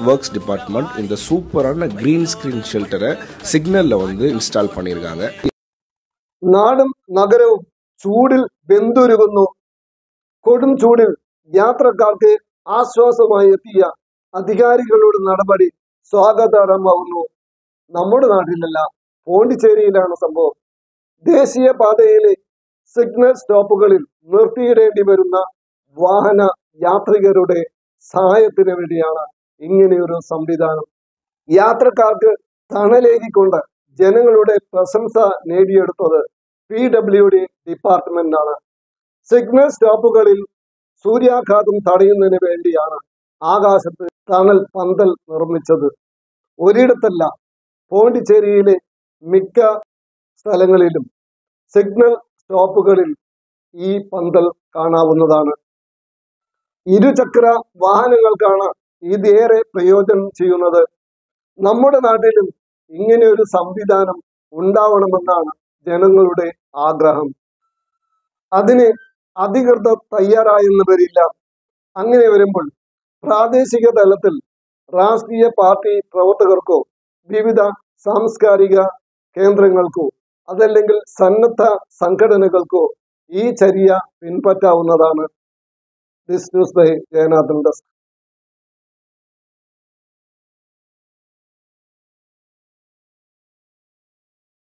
works department இந்த சூப்பரான green screen ஷெல்டரை சிக்னல்ல வந்து இன்ஸ்டால் பண்ணியிருக்காங்க നാടും നഗരവും ചൂടിൽ വെന്തുരുകുന്നു കൊടും ചൂടിൽ യാത്രക്കാർക്ക് ആശ്വാസമായി എത്തിയ അധികാരികളുടെ നടപടി സ്വാഗതാർഹമാവുന്നു നമ്മുടെ നാട്ടിലല്ല പോണ്ടിച്ചേരിയിലാണ് സംഭവം ദേശീയ പാതയിലെ സിഗ്നൽ സ്റ്റോപ്പുകളിൽ നിർത്തിയിടേണ്ടി വരുന്ന വാഹന യാത്രികരുടെ സഹായത്തിന് വേണ്ടിയാണ് ഇങ്ങനെയൊരു സംവിധാനം യാത്രക്കാർക്ക് തണലേകിക്കൊണ്ട് ജനങ്ങളുടെ പ്രശംസ നേടിയെടുത്തത് പി ഡബ്ല്യു ഡി ഡിപ്പാർട്ട്മെന്റ് ആണ് സിഗ്നൽ സ്റ്റോപ്പുകളിൽ സൂര്യാഘാതം തടയുന്നതിന് വേണ്ടിയാണ് ആകാശത്ത് തണൽ പന്തൽ നിർമ്മിച്ചത് ഒരിടത്തല്ല പോണ്ടിച്ചേരിയിലെ മിക്ക സ്ഥലങ്ങളിലും സിഗ്നൽ സ്റ്റോപ്പുകളിൽ ഈ പന്തൽ കാണാവുന്നതാണ് ഇരുചക്ര വാഹനങ്ങൾക്കാണ് ഇതേറെ പ്രയോജനം ചെയ്യുന്നത് നമ്മുടെ നാട്ടിലും ഇങ്ങനെ ഒരു സംവിധാനം ഉണ്ടാവണമെന്നാണ് ജനങ്ങളുടെ ആഗ്രഹം അതിന് അധികൃതർ തയ്യാറായെന്ന് വരില്ല അങ്ങനെ വരുമ്പോൾ പ്രാദേശിക തലത്തിൽ രാഷ്ട്രീയ പാർട്ടി പ്രവർത്തകർക്കോ വിവിധ സാംസ്കാരിക കേന്ദ്രങ്ങൾക്കോ അതല്ലെങ്കിൽ സന്നദ്ധ സംഘടനകൾക്കോ ഈ ചര്യ പിൻപറ്റാവുന്നതാണ് this news by Jayanathan desk